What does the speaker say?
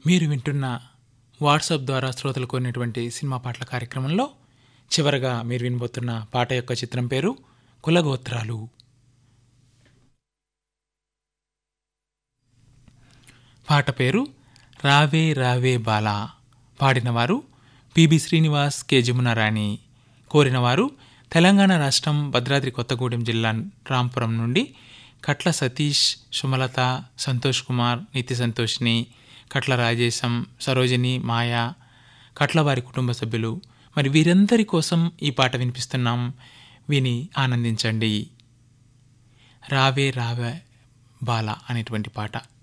మీరు వింటున్న వాట్సాప్ ద్వారా శ్రోతలు కొన్నటువంటి సినిమా పాటల కార్యక్రమంలో చివరగా మీరు వినబోతున్న పాట యొక్క చిత్రం పేరు కులగోత్రాలు పాట పేరు రావే రావే బాలా పాడినవారు పిబి శ్రీనివాస్ కె జమునారాణి కోరినవారు తెలంగాణ రాష్ట్రం భద్రాద్రి కొత్తగూడెం జిల్లా రాంపురం నుండి కట్ల సతీష్ సుమలత సంతోష్ కుమార్ నితి సంతోష్ని కట్ల రాజేశం సరోజిని మాయా కట్ల వారి కుటుంబ సభ్యులు మరి వీరందరి కోసం ఈ పాట వినిపిస్తున్నాం విని ఆనందించండి రావే రావే బాల అనేటువంటి పాట